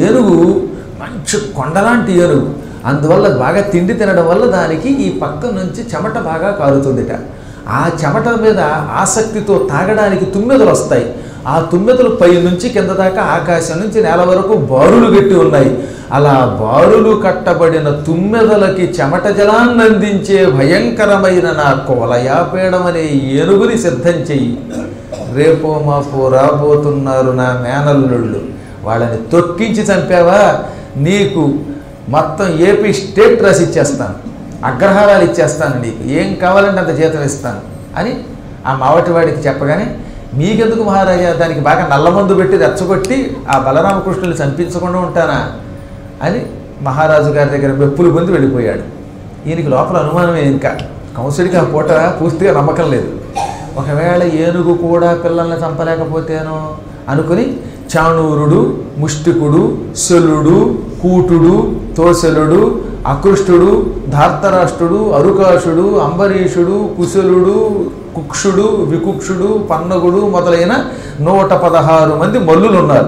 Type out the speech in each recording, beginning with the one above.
ఏనుగు మంచి కొండలాంటి ఏనుగు అందువల్ల బాగా తిండి తినడం వల్ల దానికి ఈ పక్క నుంచి చెమట బాగా కారుతుందిట ఆ చెమట మీద ఆసక్తితో తాగడానికి తుమ్మెదలు వస్తాయి ఆ తుమ్మెదలు పై నుంచి కింద దాకా ఆకాశం నుంచి నేల వరకు బారులు కట్టి ఉన్నాయి అలా బారులు కట్టబడిన తుమ్మెదలకి చెమట జలాన్ని అందించే భయంకరమైన నా కోలయాపేడం అనే ఏనుగుని సిద్ధం చెయ్యి రేపో మాపో రాబోతున్నారు నా మేనల్లుళ్ళు వాళ్ళని తొక్కించి చంపావా నీకు మొత్తం ఏపీ స్టేట్ రాసి ఇచ్చేస్తాను అగ్రహారాలు ఇచ్చేస్తాను నీకు ఏం కావాలంటే అంత జీతం ఇస్తాను అని ఆ మావటివాడికి చెప్పగానే మీకెందుకు మహారాజా దానికి బాగా నల్లమందు పెట్టి రెచ్చగొట్టి ఆ బలరామకృష్ణుని చంపించకుండా ఉంటానా అని మహారాజు గారి దగ్గర మెప్పులు పొంది వెళ్ళిపోయాడు ఈయనకి లోపల అనుమానమే ఇంకా కంసుడికి ఆ పూట పూర్తిగా నమ్మకం లేదు ఒకవేళ ఏనుగు కూడా పిల్లల్ని చంపలేకపోతేనో అనుకుని చాణూరుడు ముష్టికుడు శలుడు కూటుడు తోసలుడు అకృష్టుడు ధార్తరాష్ట్రుడు అరుకాషుడు అంబరీషుడు కుశలుడు కుక్షుడు వికుక్షుడు పన్నగుడు మొదలైన నూట పదహారు మంది మల్లులు ఉన్నారు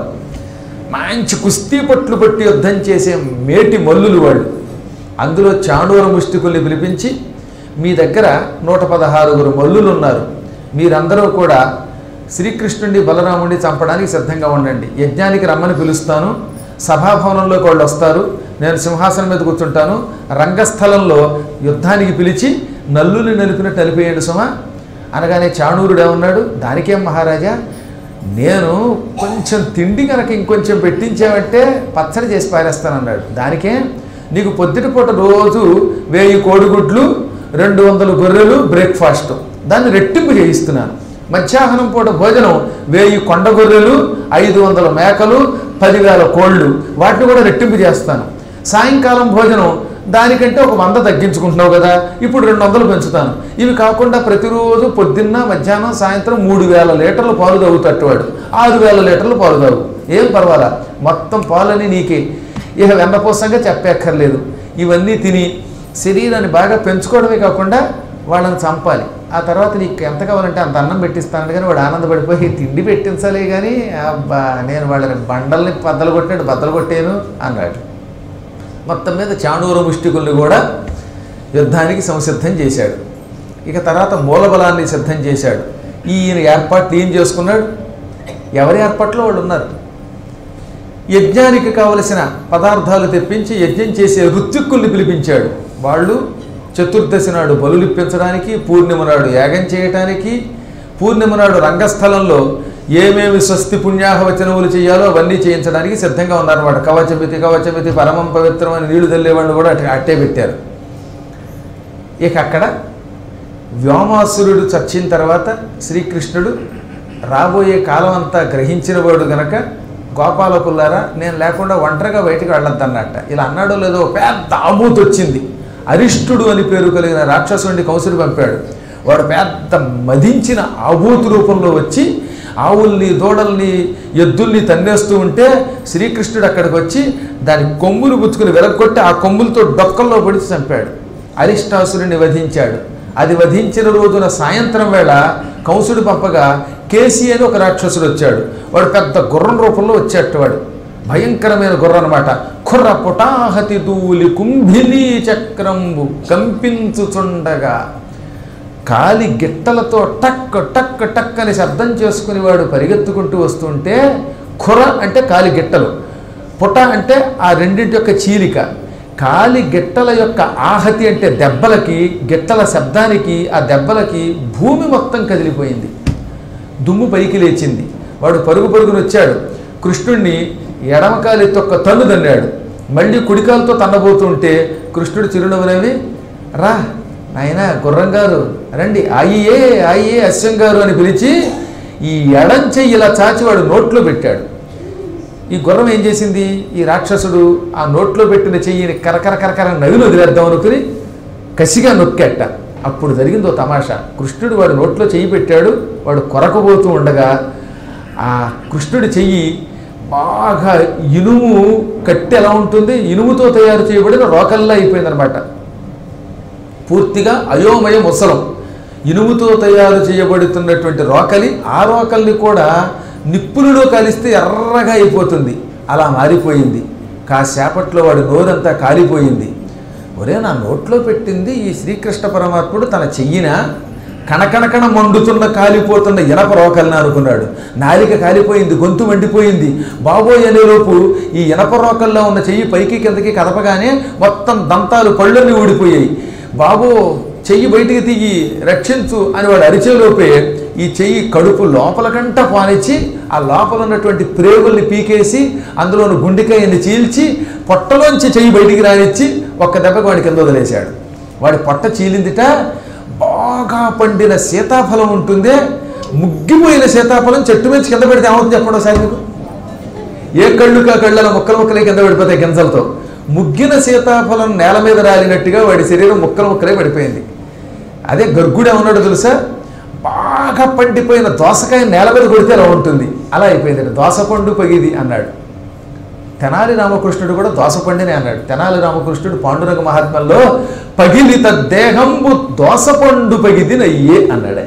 మంచి కుస్తీ పట్లు పట్టి యుద్ధం చేసే మేటి మల్లులు వాళ్ళు అందులో చాణూర ముష్టికుల్ని పిలిపించి మీ దగ్గర నూట పదహారుగురు మల్లులు ఉన్నారు మీరందరూ కూడా శ్రీకృష్ణుడిని బలరాముడిని చంపడానికి సిద్ధంగా ఉండండి యజ్ఞానికి రమ్మని పిలుస్తాను సభాభవనంలోకి వాళ్ళు వస్తారు నేను సింహాసనం మీద కూర్చుంటాను రంగస్థలంలో యుద్ధానికి పిలిచి నల్లుని నలిపినట్టు నలిపేయండి సుమ అనగానే చాణూరుడు ఏమన్నాడు దానికేం మహారాజా నేను కొంచెం తిండి కనుక ఇంకొంచెం పెట్టించావంటే పచ్చడి చేసి పారేస్తానన్నాడు దానికే నీకు పొద్దుటిపూట రోజు వేయి కోడిగుడ్లు రెండు వందల గొర్రెలు బ్రేక్ఫాస్ట్ దాన్ని రెట్టింపు చేయిస్తున్నాను మధ్యాహ్నం పూట భోజనం వేయి కొండ గొర్రెలు ఐదు వందల మేకలు పదివేల కోళ్ళు వాటిని కూడా రెట్టింపు చేస్తాను సాయంకాలం భోజనం దానికంటే ఒక వంద తగ్గించుకుంటున్నావు కదా ఇప్పుడు రెండు వందలు పెంచుతాను ఇవి కాకుండా ప్రతిరోజు పొద్దున్న మధ్యాహ్నం సాయంత్రం మూడు వేల లీటర్లు పాలు తాగుతట్టు వాడు ఆరు వేల లీటర్లు పాలు తాగు ఏం పర్వాలా మొత్తం పాలని నీకే ఇక వెన్నపోసంగా చెప్పక్కర్లేదు ఇవన్నీ తిని శరీరాన్ని బాగా పెంచుకోవడమే కాకుండా వాళ్ళని చంపాలి ఆ తర్వాత నీకు ఎంత కావాలంటే అంత అన్నం పెట్టిస్తాను కానీ వాడు ఆనందపడిపోయి తిండి పెట్టించాలి కానీ అబ్బా నేను వాళ్ళని బండల్ని బద్దలు కొట్టాడు బద్దలు కొట్టాను అన్నాడు మొత్తం మీద చాణూర ముష్టికుల్ని కూడా యుద్ధానికి సంసిద్ధం చేశాడు ఇక తర్వాత మూలబలాన్ని సిద్ధం చేశాడు ఈయన ఏర్పాట్లు ఏం చేసుకున్నాడు ఎవరి ఏర్పాట్లో వాళ్ళు ఉన్నారు యజ్ఞానికి కావలసిన పదార్థాలు తెప్పించి యజ్ఞం చేసే ఋత్విక్కుల్ని పిలిపించాడు వాళ్ళు చతుర్దశి నాడు బలులిప్పించడానికి పూర్ణిమ నాడు యాగం చేయటానికి పూర్ణిమ నాడు రంగస్థలంలో ఏమేమి స్వస్తి పుణ్యాహవచనములు చేయాలో అవన్నీ చేయించడానికి సిద్ధంగా ఉన్నారన్నమాట కవచమితి కవచమితి పరమం పవిత్రం అని నీళ్లు తెల్లేవాళ్ళు కూడా అట్టే అట్టే పెట్టారు ఇక అక్కడ వ్యోమాసురుడు చచ్చిన తర్వాత శ్రీకృష్ణుడు రాబోయే కాలం అంతా గ్రహించిన వాడు గనక గోపాలకుల్లారా నేను లేకుండా ఒంటరిగా బయటికి వెళ్ళొద్దన్నట్ట ఇలా అన్నాడో లేదో పెద్ద ఆబూత్ వచ్చింది అరిష్టుడు అని పేరు కలిగిన రాక్షసుడిని కంసుడు పంపాడు వాడు పెద్ద మదించిన ఆబూతు రూపంలో వచ్చి ఆవుల్ని దూడల్ని ఎద్దుల్ని తన్నేస్తూ ఉంటే శ్రీకృష్ణుడు అక్కడికి వచ్చి దాని కొమ్ములు పుచ్చుకుని వెలగొట్టి ఆ కొమ్ములతో డొక్కల్లో పడిచి చంపాడు అరిష్టాసురుని వధించాడు అది వధించిన రోజున సాయంత్రం వేళ కంసుడు పంపగా కేసీ అని ఒక రాక్షసుడు వచ్చాడు వాడు పెద్ద గుర్రం రూపంలో వచ్చేట వాడు భయంకరమైన గుర్రం అనమాట ఖుర్ర పుటాహతి దూలి కుంభినీ చక్రంబు కంపించుచుండగా కాలి గిట్టలతో టక్ టక్ టక్ అని శబ్దం చేసుకుని వాడు పరిగెత్తుకుంటూ వస్తుంటే ఖుర అంటే కాలి గిట్టలు పుట అంటే ఆ రెండింటి యొక్క చీలిక కాలి గిట్టల యొక్క ఆహతి అంటే దెబ్బలకి గిట్టల శబ్దానికి ఆ దెబ్బలకి భూమి మొత్తం కదిలిపోయింది దుమ్ము పైకి లేచింది వాడు పరుగు పరుగును వచ్చాడు కృష్ణుణ్ణి ఎడమకాలి తొక్క తన్ను తన్నాడు మళ్ళీ కుడికాలతో తన్నబోతుంటే కృష్ణుడు చిరునవ్వునవి రా నాయన గుర్రం గారు రండి అయ్యే అయ్యే అశ్వం గారు అని పిలిచి ఈ ఎడం చెయ్యి ఇలా చాచి వాడు నోట్లో పెట్టాడు ఈ గుర్రం ఏం చేసింది ఈ రాక్షసుడు ఆ నోట్లో పెట్టిన చెయ్యిని కరకర కరకర నవిలు వదిలేద్దాం అనుకుని కసిగా నొక్కెట్ట అప్పుడు జరిగిందో తమాషా కృష్ణుడు వాడు నోట్లో చెయ్యి పెట్టాడు వాడు కొరకబోతూ ఉండగా ఆ కృష్ణుడి చెయ్యి బాగా ఇనుము కట్టి ఎలా ఉంటుంది ఇనుముతో తయారు చేయబడిన రోకల్లా అయిపోయిందనమాట పూర్తిగా అయోమయ ముసలం ఇనుముతో తయారు చేయబడుతున్నటువంటి రోకలి ఆ రోకల్ని కూడా నిప్పులలో కలిస్తే ఎర్రగా అయిపోతుంది అలా మారిపోయింది కాసేపట్లో వాడి నోరంతా కాలిపోయింది ఒరే నా నోట్లో పెట్టింది ఈ శ్రీకృష్ణ పరమాత్ముడు తన చెయ్యిన కణకణకణ మండుతున్న కాలిపోతున్న ఇనప రోకల్ని అనుకున్నాడు నాలిక కాలిపోయింది గొంతు మండిపోయింది బాబోయ్ అనేలోపు ఈ ఇనప రోకల్లో ఉన్న చెయ్యి పైకి కిందకి కదపగానే మొత్తం దంతాలు పళ్ళన్నీ ఊడిపోయాయి బాబు చెయ్యి బయటికి తీయి రక్షించు అని వాడు అరిచేలోపే ఈ చెయ్యి కడుపు లోపల కంట పానిచ్చి ఆ లోపల ఉన్నటువంటి ప్రేగుల్ని పీకేసి అందులోని గుండెకాయని చీల్చి పొట్టలోంచి చెయ్యి బయటికి రానిచ్చి ఒక్క దెబ్బకి వాడి కింద వదిలేశాడు వాడి పొట్ట చీలిందిట బాగా పండిన సీతాఫలం ఉంటుందే ముగ్గిపోయిన సీతాఫలం చెట్టు మీద కింద పెడితే ఏమవుతుంది చెప్పండి ఒకసారి మీకు ఏ కళ్ళు కా కళ్ళలో ముక్కలు ముక్కలే కింద పడిపోతాయి గింజలతో ముగ్గిన సీతాఫలం నేల మీద రాలినట్టుగా వాడి శరీరం ముక్కలు ముక్కలే పడిపోయింది అదే గర్గుడు ఏమన్నాడు తెలుసా బాగా పండిపోయిన దోసకాయ నేల మీద కొడితే అలా ఉంటుంది అలా అయిపోయింది దోసపండు పగిది అన్నాడు తెనాలి రామకృష్ణుడు కూడా దోసపండినే అన్నాడు తెనాలి రామకృష్ణుడు పాండురంగ మహాత్మ్యంలో పగిలిత దేహంబు దోసపండు పగిదినయ్యే అన్నాడే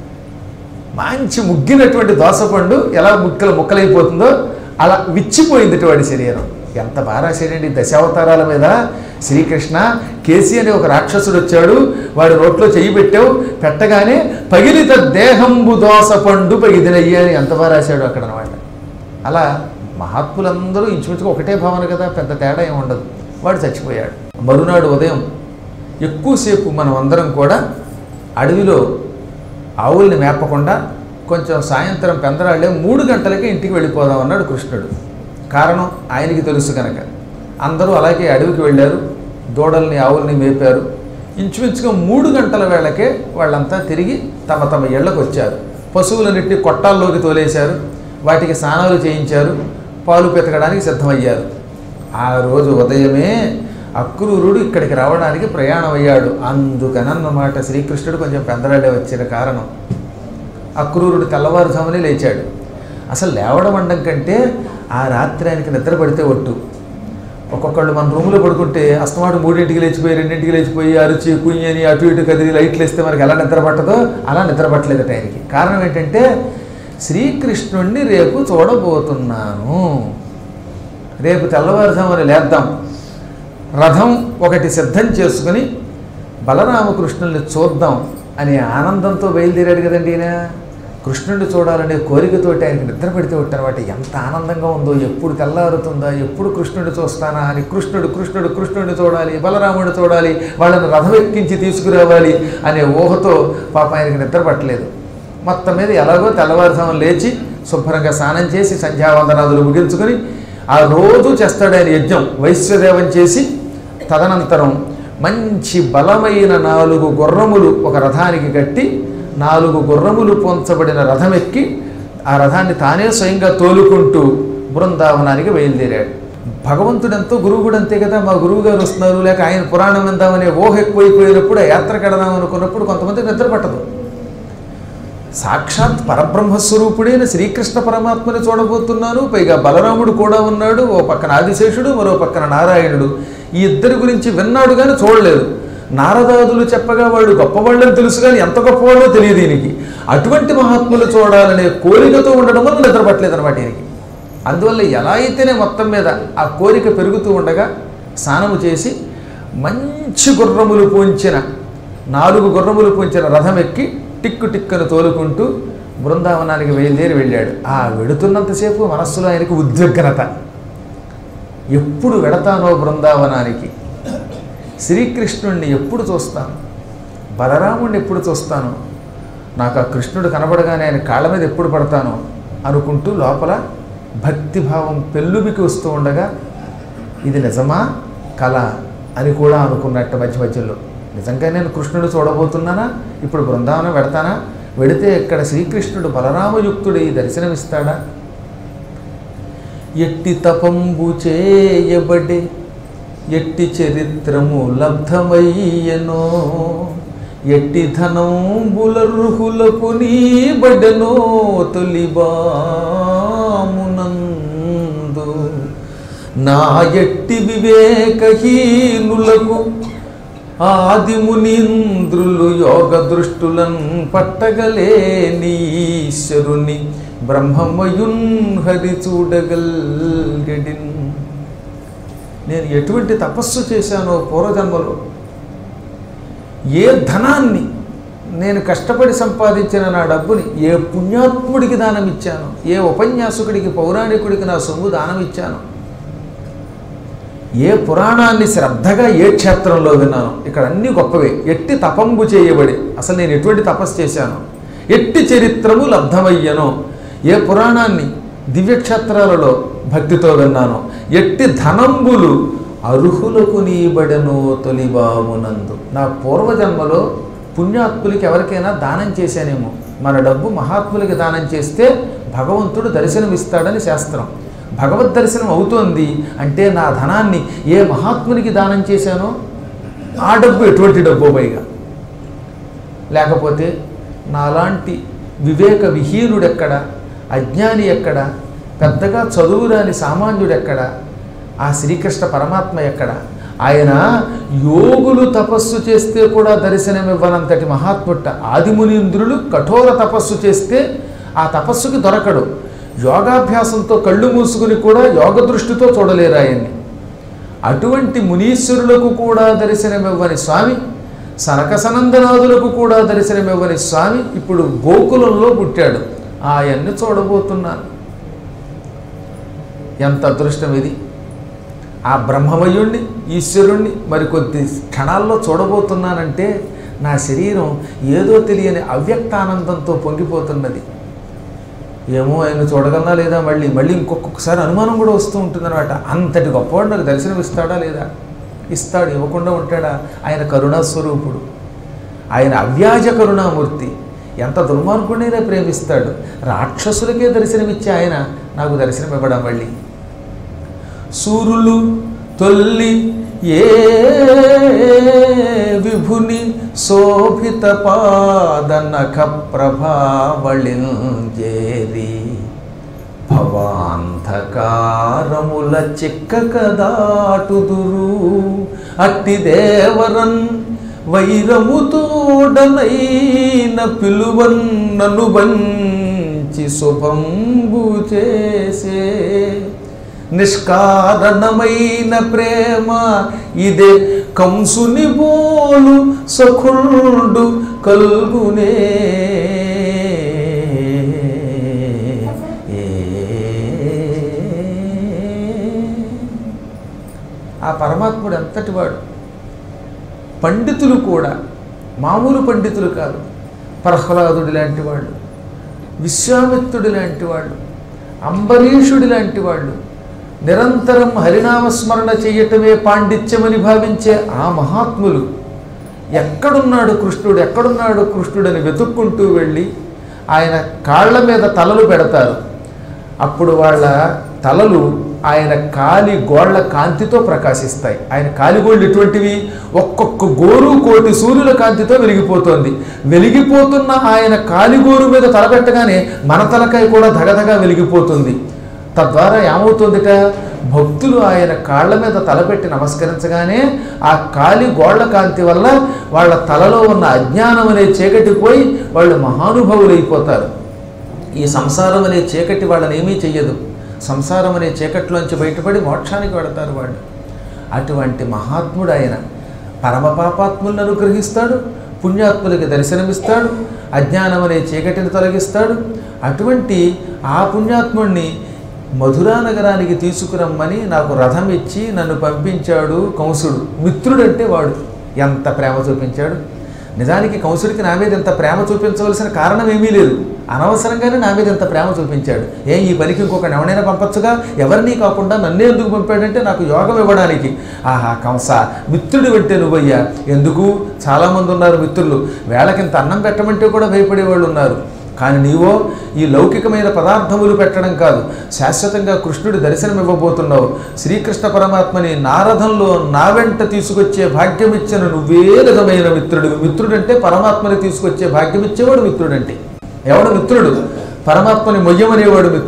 మంచి ముగ్గినటువంటి దోసపండు ఎలా ముక్కలు ముక్కలైపోతుందో అలా విచ్చిపోయింది వాడి శరీరం ఎంత బాగా రాశాడండి దశావతారాల మీద శ్రీకృష్ణ కేసీ అనే ఒక రాక్షసుడు వచ్చాడు వాడి నోట్లో చెయ్యి పెట్టావు పెట్టగానే పగిలిత దేహంబు దోసపండు పగిదినయ్యే అని ఎంత బాగా రాశాడు అక్కడ అనమాట అలా మహాత్ములందరూ ఇంచుమించుగా ఒకటే భావన కదా పెద్ద తేడా ఏమి ఉండదు వాడు చచ్చిపోయాడు మరునాడు ఉదయం ఎక్కువసేపు మనం అందరం కూడా అడవిలో ఆవుల్ని మేపకుండా కొంచెం సాయంత్రం పెందరాళ్ళే మూడు గంటలకే ఇంటికి వెళ్ళిపోదాం అన్నాడు కృష్ణుడు కారణం ఆయనకి తెలుసు కనుక అందరూ అలాగే అడవికి వెళ్ళారు దూడల్ని ఆవుల్ని మేపారు ఇంచుమించుగా మూడు గంటల వేళకే వాళ్ళంతా తిరిగి తమ తమ ఇళ్లకు వచ్చారు పశువులన్నింటినీ కొట్టాల్లోకి తోలేశారు వాటికి స్నానాలు చేయించారు పాలు పెతకడానికి సిద్ధమయ్యారు ఆ రోజు ఉదయమే అక్రూరుడు ఇక్కడికి రావడానికి ప్రయాణం అయ్యాడు అందుకనన్నమాట శ్రీకృష్ణుడు కొంచెం పెందరాడే వచ్చిన కారణం అక్రూరుడు తెల్లవారుజామునే లేచాడు అసలు లేవడం అండం కంటే ఆ రాత్రి ఆయనకి నిద్ర పడితే ఒట్టు ఒక్కొక్కళ్ళు మన రూములో పడుకుంటే అస్తమాటు మూడింటికి లేచిపోయి రెండింటికి లేచిపోయి అరుచి కుయ్యని అటు ఇటు కదిలి లైట్లు వేస్తే మనకి ఎలా నిద్ర పట్టదో అలా నిద్ర పట్టలేదట ఆయనకి కారణం ఏంటంటే శ్రీకృష్ణుణ్ణి రేపు చూడబోతున్నాను రేపు తెల్లవారుజామున లేద్దాం రథం ఒకటి సిద్ధం చేసుకుని బలరామకృష్ణుల్ని చూద్దాం అనే ఆనందంతో బయలుదేరాడు కదండి ఈయన కృష్ణుడిని చూడాలనే కోరికతోటి ఆయనకి నిద్ర పెడితే అనమాట ఎంత ఆనందంగా ఉందో ఎప్పుడు తెల్లారుతుందా ఎప్పుడు కృష్ణుడిని చూస్తానా అని కృష్ణుడు కృష్ణుడు కృష్ణుడిని చూడాలి బలరాముడిని చూడాలి వాళ్ళని రథం ఎక్కించి తీసుకురావాలి అనే ఊహతో పాప ఆయనకి నిద్ర పట్టలేదు మొత్తం మీద ఎలాగో తెల్లవారుజామున లేచి శుభ్రంగా స్నానం చేసి సంధ్యావందనాదులు ముగించుకొని ఆ రోజు చేస్తాడు ఆయన యజ్ఞం వైశ్వదేవం చేసి తదనంతరం మంచి బలమైన నాలుగు గుర్రములు ఒక రథానికి కట్టి నాలుగు గుర్రములు పొంచబడిన రథం ఎక్కి ఆ రథాన్ని తానే స్వయంగా తోలుకుంటూ బృందావనానికి బయలుదేరాడు భగవంతుడు ఎంతో గురువు కూడా అంతే కదా మా గురువు గారు వస్తున్నారు లేక ఆయన పురాణం విందామనే ఊహ ఎక్కువైపోయినప్పుడు ఆ యాత్ర కడదాం అనుకున్నప్పుడు కొంతమంది నిద్ర పట్టదు సాక్షాత్ పరబ్రహ్మస్వరూపుడైన శ్రీకృష్ణ పరమాత్మని చూడబోతున్నాను పైగా బలరాముడు కూడా ఉన్నాడు ఓ పక్కన ఆదిశేషుడు మరో పక్కన నారాయణుడు ఈ ఇద్దరి గురించి విన్నాడు కానీ చూడలేదు నారదాదులు చెప్పగా వాడు గొప్పవాళ్ళని తెలుసు కానీ ఎంత గొప్పవాళ్ళో తెలియదు ఈయనకి అటువంటి మహాత్ములు చూడాలనే కోరికతో ఉండడం వల్ల నిద్రపట్టలేదు అనమాట ఈయనకి అందువల్ల ఎలా అయితేనే మొత్తం మీద ఆ కోరిక పెరుగుతూ ఉండగా స్నానము చేసి మంచి గుర్రములు పూంచిన నాలుగు గుర్రములు పూంచిన రథం ఎక్కి టిక్కు టిక్కను తోలుకుంటూ బృందావనానికి బయలుదేరి వెళ్ళాడు ఆ వెడుతున్నంతసేపు మనస్సులో ఆయనకు ఉద్విగ్నత ఎప్పుడు వెడతానో బృందావనానికి శ్రీకృష్ణుణ్ణి ఎప్పుడు చూస్తాను బలరాముణ్ణి ఎప్పుడు చూస్తాను నాకు ఆ కృష్ణుడు కనబడగానే ఆయన కాళ్ళ మీద ఎప్పుడు పడతాను అనుకుంటూ లోపల భక్తిభావం పెళ్ళుబికి వస్తూ ఉండగా ఇది నిజమా కళ అని కూడా అనుకున్నట్టు మధ్య మధ్యలో నిజంగా నేను కృష్ణుడు చూడబోతున్నానా ఇప్పుడు బృందావనం వెడతానా వెడితే ఇక్కడ శ్రీకృష్ణుడు బలరామయుక్తుడై దర్శనమిస్తాడా ఎట్టి తపంబు చేయబడే ఎట్టి చరిత్రము లబ్ధమయ్యనో ఎట్టి ధనంబులర్హులకు నీబడెనో తొలిబామునందు నా ఎట్టి వివేకహీనులకు ఆదిమునీంద్రులు యోగ దృష్టులన్ పట్టగలేని ఈశ్వరుని బ్రహ్మమయున్ హరి చూడగల్గడిన్ నేను ఎటువంటి తపస్సు చేశానో పూర్వజన్మలో ఏ ధనాన్ని నేను కష్టపడి సంపాదించిన నా డబ్బుని ఏ పుణ్యాత్ముడికి దానం ఇచ్చాను ఏ ఉపన్యాసకుడికి పౌరాణికుడికి నా సొమ్ము దానం ఇచ్చాను ఏ పురాణాన్ని శ్రద్ధగా ఏ క్షేత్రంలో విన్నాను ఇక్కడ అన్ని గొప్పవే ఎట్టి తపంబు చేయబడి అసలు నేను ఎటువంటి తపస్సు చేశాను ఎట్టి చరిత్రము లబ్ధమయ్యను ఏ పురాణాన్ని దివ్యక్షేత్రాలలో భక్తితో విన్నాను ఎట్టి ధనంబులు అర్హులకు నీబడను తొలిబామునందు నా పూర్వజన్మలో పుణ్యాత్ములకి ఎవరికైనా దానం చేశానేమో మన డబ్బు మహాత్ములకి దానం చేస్తే భగవంతుడు దర్శనమిస్తాడని శాస్త్రం భగవద్ దర్శనం అవుతోంది అంటే నా ధనాన్ని ఏ మహాత్మునికి దానం చేశానో ఆ డబ్బు ఎటువంటి డబ్బు పైగా లేకపోతే నాలాంటి వివేక విహీనుడెక్కడ అజ్ఞాని ఎక్కడ పెద్దగా చదువురాని సామాన్యుడెక్కడ ఆ శ్రీకృష్ణ పరమాత్మ ఎక్కడ ఆయన యోగులు తపస్సు చేస్తే కూడా దర్శనమివ్వనంతటి మహాత్ముట్ట ఆదిమునీంద్రులు కఠోర తపస్సు చేస్తే ఆ తపస్సుకి దొరకడు యోగాభ్యాసంతో కళ్ళు మూసుకుని కూడా యోగ దృష్టితో చూడలేరు ఆయన్ని అటువంటి మునీశ్వరులకు కూడా దర్శనమివ్వని స్వామి సనక సనందనాథులకు కూడా దర్శనమివ్వని స్వామి ఇప్పుడు గోకులంలో పుట్టాడు ఆయన్ని చూడబోతున్నాను ఎంత అదృష్టం ఇది ఆ బ్రహ్మమయుణ్ణి ఈశ్వరుణ్ణి మరికొద్ది క్షణాల్లో చూడబోతున్నానంటే నా శరీరం ఏదో తెలియని అవ్యక్తానందంతో పొంగిపోతున్నది ఏమో ఆయన చూడగలనా లేదా మళ్ళీ మళ్ళీ ఇంకొకసారి అనుమానం కూడా వస్తూ ఉంటుందన్నమాట అంతటి గొప్పవాడు నాకు దర్శనం ఇస్తాడా లేదా ఇస్తాడు ఇవ్వకుండా ఉంటాడా ఆయన కరుణాస్వరూపుడు ఆయన అవ్యాజ కరుణామూర్తి ఎంత దుర్మార్గుడైనా ప్రేమిస్తాడు రాక్షసులకే దర్శనమిచ్చే ఆయన నాకు దర్శనం ఇవ్వడం మళ్ళీ సూరులు తొల్లి ఏ విభుని శోభిత పాదనఖ ప్రభావళింజేరి భవాంధకారముల చిక్కక దాటుదురు అట్టి దేవరన్ వైరముతోడనైన పిలువన్ నన్ను బంచి శుభంబు చేసే నిష్కారణమైన ప్రేమ ఇదే కంసుని బోలు సఖుండు కల్గునే ఆ పరమాత్ముడు ఎంతటి వాడు పండితులు కూడా మామూలు పండితులు కాదు ప్రహ్లాదుడు లాంటి వాళ్ళు విశ్వామిత్రుడు లాంటి వాళ్ళు అంబరీషుడి లాంటి వాళ్ళు నిరంతరం హరినామస్మరణ చేయటమే పాండిత్యమని భావించే ఆ మహాత్ములు ఎక్కడున్నాడు కృష్ణుడు ఎక్కడున్నాడు కృష్ణుడని వెతుక్కుంటూ వెళ్ళి ఆయన కాళ్ళ మీద తలలు పెడతారు అప్పుడు వాళ్ళ తలలు ఆయన కాలి గోళ్ల కాంతితో ప్రకాశిస్తాయి ఆయన కాలిగోళ్ళు ఎటువంటివి ఒక్కొక్క గోరు కోటి సూర్యుల కాంతితో వెలిగిపోతోంది వెలిగిపోతున్న ఆయన కాలిగోరు మీద తలపెట్టగానే మన తలకాయ కూడా ధగధగా వెలిగిపోతుంది తద్వారా ఏమవుతుందిట భక్తులు ఆయన కాళ్ళ మీద తలపెట్టి నమస్కరించగానే ఆ కాలి గోళ్ల కాంతి వల్ల వాళ్ళ తలలో ఉన్న అజ్ఞానం అనే చీకటి పోయి వాళ్ళు మహానుభవులైపోతారు ఈ సంసారం అనే చీకటి వాళ్ళని ఏమీ చెయ్యదు సంసారం అనే చీకట్లోంచి బయటపడి మోక్షానికి వెడతారు వాళ్ళు అటువంటి మహాత్ముడు ఆయన పరమ పాపాత్ములను అనుగ్రహిస్తాడు పుణ్యాత్ములకి దర్శనమిస్తాడు అజ్ఞానం అనే చీకటిని తొలగిస్తాడు అటువంటి ఆ పుణ్యాత్ముడిని మధురా నగరానికి తీసుకురమ్మని నాకు రథం ఇచ్చి నన్ను పంపించాడు కంసుడు మిత్రుడంటే వాడు ఎంత ప్రేమ చూపించాడు నిజానికి కంసుడికి నా మీద ఇంత ప్రేమ చూపించవలసిన కారణం ఏమీ లేదు అనవసరంగానే నా మీద ఇంత ప్రేమ చూపించాడు ఏం ఈ పనికి ఇంకొక ఎవరైనా పంపచ్చుగా ఎవరినీ కాకుండా నన్నే ఎందుకు పంపాడంటే నాకు యోగం ఇవ్వడానికి ఆహా కంస మిత్రుడు అంటే నువ్వయ్యా ఎందుకు చాలామంది ఉన్నారు మిత్రులు వేళకింత అన్నం పెట్టమంటే కూడా భయపడేవాళ్ళు ఉన్నారు కానీ నీవో ఈ లౌకికమైన పదార్థములు పెట్టడం కాదు శాశ్వతంగా కృష్ణుడి దర్శనం ఇవ్వబోతున్నావు శ్రీకృష్ణ పరమాత్మని నారథంలో నా వెంట తీసుకొచ్చే భాగ్యం ఇచ్చిన నువ్వే నిజమైన మిత్రుడు మిత్రుడంటే పరమాత్మని తీసుకొచ్చే భాగ్యం ఇచ్చేవాడు మిత్రుడంటే ఎవడు మిత్రుడు పరమాత్మని మొయ్యమనేవాడు మిత్రుడు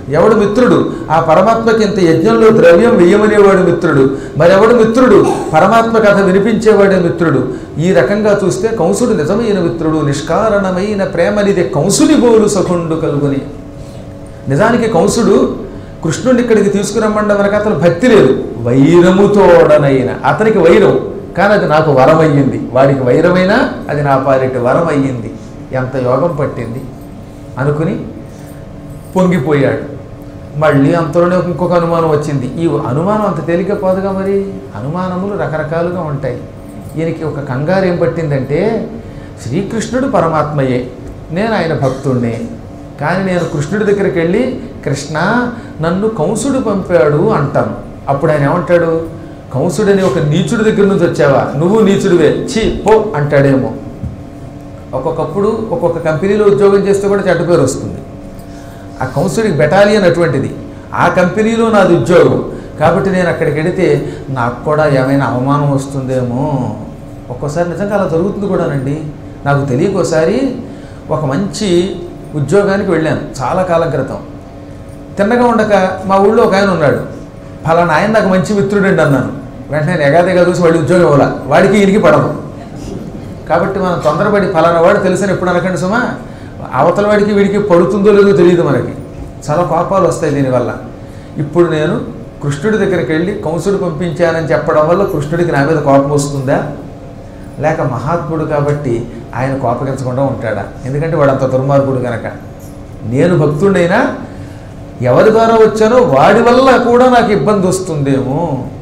ఎవడు మిత్రుడు ఆ పరమాత్మకి ఇంత యజ్ఞంలో ద్రవ్యం వెయ్యమనేవాడు మిత్రుడు మరెవడు మిత్రుడు పరమాత్మ కథ వినిపించేవాడే మిత్రుడు ఈ రకంగా చూస్తే కంసుడు నిజమైన మిత్రుడు నిష్కారణమైన ప్రేమనిదే కంసుని బోలు సఖుండు కలుగుని నిజానికి కంసుడు కృష్ణుడిని ఇక్కడికి తీసుకురమ్మండం వరకు అతను భక్తి లేదు వైరముతోడనైన అతనికి వైరం కానీ అది నాకు వరం అయ్యింది వాడికి వైరమైనా అది నా పాలిటి వరం అయ్యింది ఎంత యోగం పట్టింది అనుకుని పొంగిపోయాడు మళ్ళీ అంతలోనే ఇంకొక అనుమానం వచ్చింది ఈ అనుమానం అంత తేలిక పోదుగా మరి అనుమానములు రకరకాలుగా ఉంటాయి ఈయనకి ఒక కంగారు ఏం పట్టిందంటే శ్రీకృష్ణుడు పరమాత్మయే నేను ఆయన భక్తుణ్ణి కానీ నేను కృష్ణుడి దగ్గరికి వెళ్ళి కృష్ణ నన్ను కంసుడు పంపాడు అంటాను అప్పుడు ఆయన ఏమంటాడు కంసుడని ఒక నీచుడి దగ్గర నుంచి వచ్చావా నువ్వు నీచుడివే ఛీ పో అంటాడేమో ఒక్కొక్కప్పుడు ఒక్కొక్క కంపెనీలో ఉద్యోగం చేస్తే కూడా చెడ్డ పేరు వస్తుంది ఆ కౌన్సిలింగ్ బెటాలియన్ అటువంటిది ఆ కంపెనీలో నాది ఉద్యోగం కాబట్టి నేను అక్కడికి వెడితే నాకు కూడా ఏమైనా అవమానం వస్తుందేమో ఒక్కోసారి నిజంగా అలా జరుగుతుంది కూడానండి నాకు తెలియక ఒకసారి ఒక మంచి ఉద్యోగానికి వెళ్ళాను చాలా కాలం క్రితం తిన్నగా ఉండక మా ఊళ్ళో ఒక ఆయన ఉన్నాడు ఫలానా ఆయన నాకు మంచి మిత్రుడండి అన్నాను వెంటనే నేను ఎగాదిగా చూసి వాడి ఉద్యోగం ఇవ్వాల వాడికి ఈయనకి పడదు కాబట్టి మనం తొందరపడి ఫలానా వాడు తెలిసిన ఎప్పుడు అనకండి సుమా అవతల వాడికి వీడికి పడుతుందో లేదో తెలియదు మనకి చాలా కోపాలు వస్తాయి దీనివల్ల ఇప్పుడు నేను కృష్ణుడి దగ్గరికి వెళ్ళి కంసుడు పంపించానని చెప్పడం వల్ల కృష్ణుడికి నా మీద కోపం వస్తుందా లేక మహాత్ముడు కాబట్టి ఆయన కోపగించకుండా ఉంటాడా ఎందుకంటే వాడు అంత దుర్మార్గుడు కనుక నేను భక్తుడైనా ఎవరి ద్వారా వచ్చానో వాడి వల్ల కూడా నాకు ఇబ్బంది వస్తుందేమో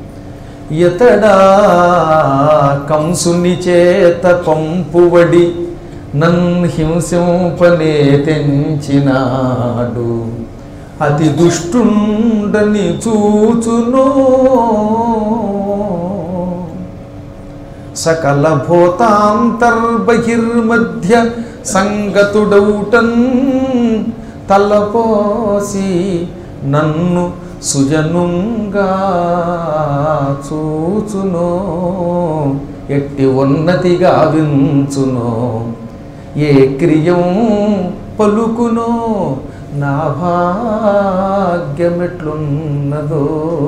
ఎతడా కంసుని చేత పంపువడి నన్ హింసింపనే తెంచినాడు అతి దుష్టుండని చూచునో సకల భూతాంతర్బహిర్మధ్య సంగతుడౌటన్ తలపోసి నన్ను సుజనుంగా చూచునో ఎట్టి ఉన్నతిగా వించునో ఏ క్రియం పలుకునో నా భాగ్యమెట్లున్నదో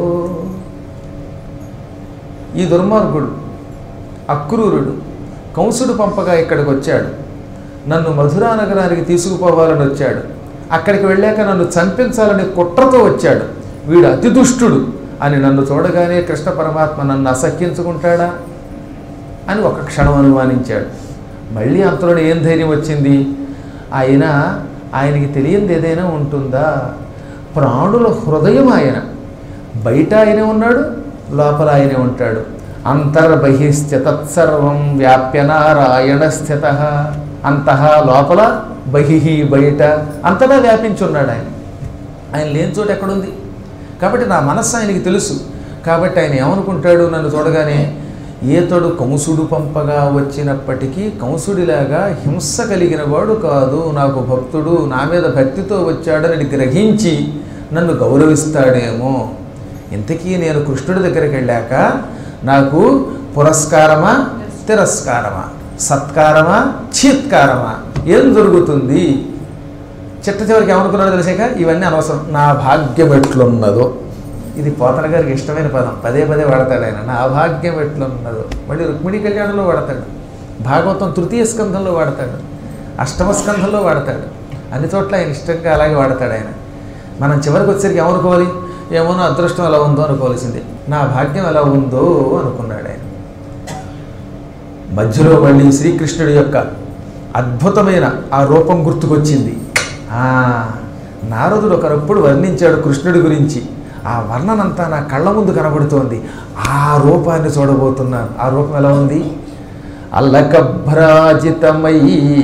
ఈ దుర్మార్గుడు అక్రూరుడు కంసుడు పంపగా ఇక్కడికి వచ్చాడు నన్ను మధురా నగరానికి తీసుకుపోవాలని వచ్చాడు అక్కడికి వెళ్ళాక నన్ను చంపించాలని కుట్రతో వచ్చాడు వీడు అతి దుష్టుడు అని నన్ను చూడగానే కృష్ణ పరమాత్మ నన్ను అసహ్యించుకుంటాడా అని ఒక క్షణం అనుమానించాడు మళ్ళీ అంతలో ఏం ధైర్యం వచ్చింది ఆయన ఆయనకి తెలియంది ఏదైనా ఉంటుందా ప్రాణుల హృదయం ఆయన బయట ఆయనే ఉన్నాడు లోపల ఆయనే ఉంటాడు అంతర్బహిశ్చ తత్సర్వం వ్యాప్య నారాయణ స్థిత అంతః లోపల బహిహి బయట అంతటా వ్యాపించున్నాడు ఆయన ఆయన లేని చోట ఎక్కడుంది కాబట్టి నా మనస్సు ఆయనకి తెలుసు కాబట్టి ఆయన ఏమనుకుంటాడు నన్ను చూడగానే ఈతడు కంసుడు పంపగా వచ్చినప్పటికీ కంసుడిలాగా హింస కలిగిన వాడు కాదు నాకు భక్తుడు నా మీద భక్తితో వచ్చాడని గ్రహించి నన్ను గౌరవిస్తాడేమో ఇంతకీ నేను కృష్ణుడి దగ్గరికి వెళ్ళాక నాకు పురస్కారమా తిరస్కారమా సత్కారమా చీత్కారమా ఏం జరుగుతుంది చిట్ట చివరికి ఏమనుకున్నాడో తెలిసాక ఇవన్నీ అనవసరం నా భాగ్యం ఎట్లున్నదో ఇది పోతన గారికి ఇష్టమైన పదం పదే పదే వాడతాడు ఆయన నా భాగ్యం ఎట్లున్నదో మళ్ళీ రుక్మిణి కళ్యాణంలో వాడతాడు భాగవతం తృతీయ స్కంధంలో వాడతాడు అష్టమ స్కంధంలో వాడతాడు అన్ని చోట్ల ఆయన ఇష్టంగా అలాగే వాడతాడు ఆయన మనం చివరికి వచ్చేసరికి ఏమనుకోవాలి ఏమో నా అదృష్టం ఎలా ఉందో అనుకోవాల్సిందే నా భాగ్యం ఎలా ఉందో అనుకున్నాడు ఆయన మధ్యలో మళ్ళీ శ్రీకృష్ణుడి యొక్క అద్భుతమైన ఆ రూపం గుర్తుకొచ్చింది ఆ, నారదుడు ఒకరప్పుడు వర్ణించాడు కృష్ణుడి గురించి ఆ వర్ణనంతా నా కళ్ళ ముందు కనబడుతోంది ఆ రూపాన్ని చూడబోతున్నాను ఆ రూపం ఎలా ఉంది అల్లకభ్రాజితమై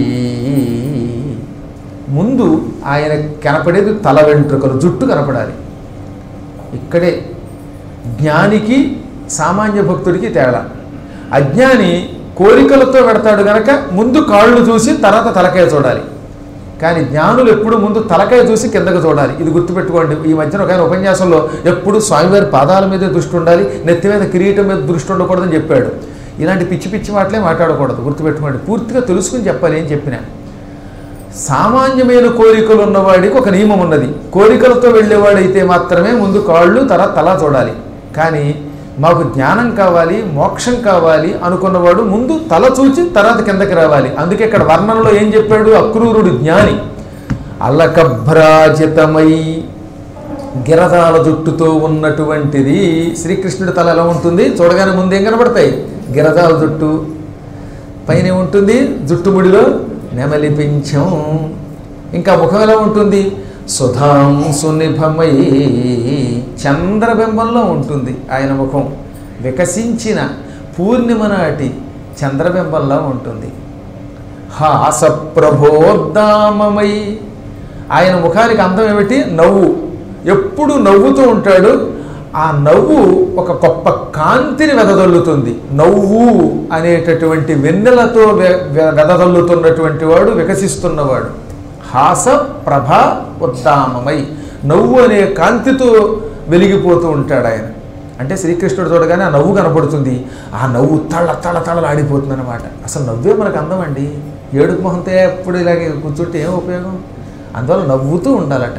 ముందు ఆయన కనపడేది తల వెంట్రుకలు జుట్టు కనపడాలి ఇక్కడే జ్ఞానికి సామాన్య భక్తుడికి తేడా అజ్ఞాని కోరికలతో పెడతాడు గనక ముందు కాళ్ళు చూసి తర్వాత తలకాయ చూడాలి కానీ జ్ఞానులు ఎప్పుడు ముందు తలకాయ చూసి కిందకు చూడాలి ఇది గుర్తుపెట్టుకోండి ఈ మధ్యన ఒక ఆయన ఉపన్యాసంలో ఎప్పుడు స్వామివారి పాదాల మీదే దృష్టి ఉండాలి నెత్తి మీద కిరీటం మీద దృష్టి ఉండకూడదని చెప్పాడు ఇలాంటి పిచ్చి పిచ్చి మాటలే మాట్లాడకూడదు గుర్తుపెట్టుకోండి పూర్తిగా తెలుసుకుని చెప్పాలి ఏం చెప్పినా సామాన్యమైన కోరికలు ఉన్నవాడికి ఒక నియమం ఉన్నది కోరికలతో వెళ్ళేవాడైతే మాత్రమే ముందు కాళ్ళు తల తల చూడాలి కానీ మాకు జ్ఞానం కావాలి మోక్షం కావాలి అనుకున్నవాడు ముందు తల చూచి తర్వాత కిందకి రావాలి అందుకే ఇక్కడ వర్ణనలో ఏం చెప్పాడు అక్రూరుడు జ్ఞాని అల్లకభ్రాజితమై గిరదాల జుట్టుతో ఉన్నటువంటిది శ్రీకృష్ణుడి తల ఎలా ఉంటుంది చూడగానే ముందు ఏం కనబడతాయి గిరదాల జుట్టు పైన ఉంటుంది జుట్టుముడిలో నెమలి పింఛం ఇంకా ముఖం ఎలా ఉంటుంది సుధాం సునిభమై చంద్రబింబంలో ఉంటుంది ఆయన ముఖం వికసించిన పూర్ణిమ నాటి చంద్రబింబంలా ఉంటుంది హాస ప్రభోద్దామమై ఆయన ముఖానికి అందం ఏమిటి నవ్వు ఎప్పుడు నవ్వుతూ ఉంటాడు ఆ నవ్వు ఒక గొప్ప కాంతిని వెదజల్లుతుంది నవ్వు అనేటటువంటి వెన్నెలతో వె- వె- వెదజల్లుతున్నటువంటి వాడు వికసిస్తున్నవాడు హాస ప్రభ ఉద్దామమై నవ్వు అనే కాంతితో వెలిగిపోతూ ఉంటాడు ఆయన అంటే శ్రీకృష్ణుడు చూడగానే ఆ నవ్వు కనపడుతుంది ఆ నవ్వు తళ తళ తళలాడిపోతుంది అనమాట అసలు నవ్వే మనకు అందం అండి ఏడుపు మొహంతో ఎప్పుడు ఇలాగే కూర్చుంటే ఏం ఉపయోగం అందువల్ల నవ్వుతూ ఉండాలట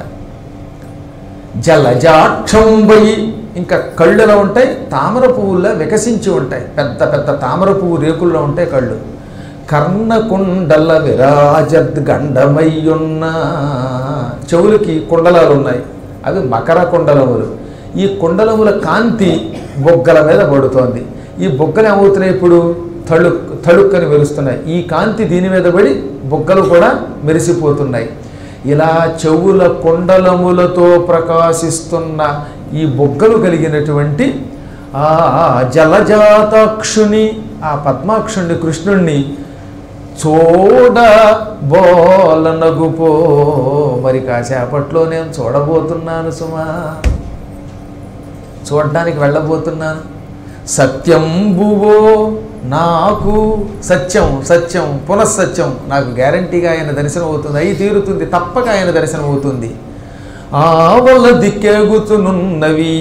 జలజాక్షంబై ఇంకా కళ్ళు ఎలా ఉంటాయి తామర పువ్వుల్లో వికసించి ఉంటాయి పెద్ద పెద్ద తామర పువ్వు రేకుల్లో ఉంటాయి కళ్ళు కర్ణకుండల విరాజద్ గండమయ్యున్న చెవులకి కుండలాలు ఉన్నాయి అవి మకర కుండలములు ఈ కుండలముల కాంతి బొగ్గల మీద పడుతోంది ఈ బొగ్గలు ఏమవుతున్నాయి ఇప్పుడు తళుక్ తళుక్కని మెరుస్తున్నాయి ఈ కాంతి దీని మీద పడి బొగ్గలు కూడా మెరిసిపోతున్నాయి ఇలా చెవుల కుండలములతో ప్రకాశిస్తున్న ఈ బొగ్గలు కలిగినటువంటి ఆ జలజాతాక్షుని ఆ పద్మాక్షుణ్ణి కృష్ణుణ్ణి చూడ బోలనగుపో మరి కాసేపట్లో నేను చూడబోతున్నాను సుమా చూడడానికి వెళ్ళబోతున్నాను సత్యంబువో నాకు సత్యం సత్యం పునఃసత్యం నాకు గ్యారంటీగా ఆయన దర్శనం అవుతుంది అయి తీరుతుంది తప్పక ఆయన దర్శనం అవుతుంది ఆవల దిక్కెగుతునున్నవి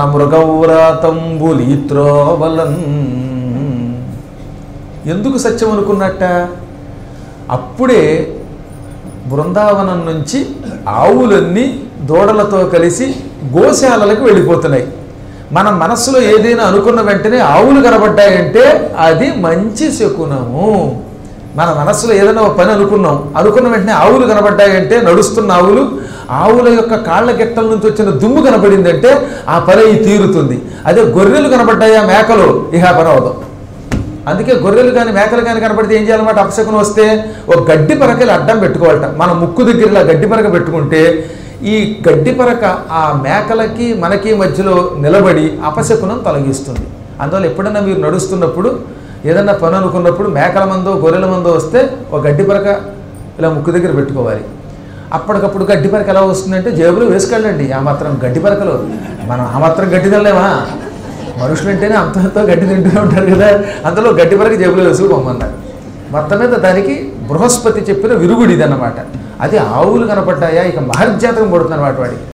వనమృగౌరాతంబులీత్రోవలన్ ఎందుకు సత్యం అనుకున్నట్ట అప్పుడే బృందావనం నుంచి ఆవులన్నీ దూడలతో కలిసి గోశాలలకు వెళ్ళిపోతున్నాయి మన మనస్సులో ఏదైనా అనుకున్న వెంటనే ఆవులు కనబడ్డాయంటే అది మంచి శకునము మన మనస్సులో ఏదైనా ఒక పని అనుకున్నాం అనుకున్న వెంటనే ఆవులు కనబడ్డాయంటే నడుస్తున్న ఆవులు ఆవుల యొక్క కాళ్ళ గిట్టల నుంచి వచ్చిన దుమ్ము కనబడిందంటే ఆ పని అయి తీరుతుంది అదే గొర్రెలు కనబడ్డాయా మేకలు ఇహ ఆ పని అవదు అందుకే గొర్రెలు కానీ మేకలు కానీ కనపడితే ఏం చేయాలన్నమాట అపశకునం వస్తే ఒక గడ్డి పరకలు అడ్డం పెట్టుకోవాలట మన ముక్కు దగ్గర ఇలా గడ్డి పరక పెట్టుకుంటే ఈ గడ్డి పరక ఆ మేకలకి మనకి మధ్యలో నిలబడి అపశకునం తొలగిస్తుంది అందువల్ల ఎప్పుడైనా మీరు నడుస్తున్నప్పుడు ఏదన్నా పని అనుకున్నప్పుడు మేకల మందో గొర్రెల మందో వస్తే ఒక గడ్డి పరక ఇలా ముక్కు దగ్గర పెట్టుకోవాలి అప్పటికప్పుడు గడ్డి పరక ఎలా వస్తుందంటే జేబులో వేసుకెళ్ళండి ఆ మాత్రం గడ్డి పరకలు మనం ఆ మాత్రం గడ్డి తినలేమా మనుషులు అంటేనే అంతంతో గడ్డి తింటూనే ఉంటారు కదా అందులో గడ్డి పరక జేబులో వేసుకు పొమ్మన్నారు మొత్తం మీద దానికి బృహస్పతి చెప్పిన విరుగుడు ఇదన్నమాట అది ఆవులు కనపడ్డాయా ఇక మహర్జాతకం పడుతుంది అన్నమాట వాడికి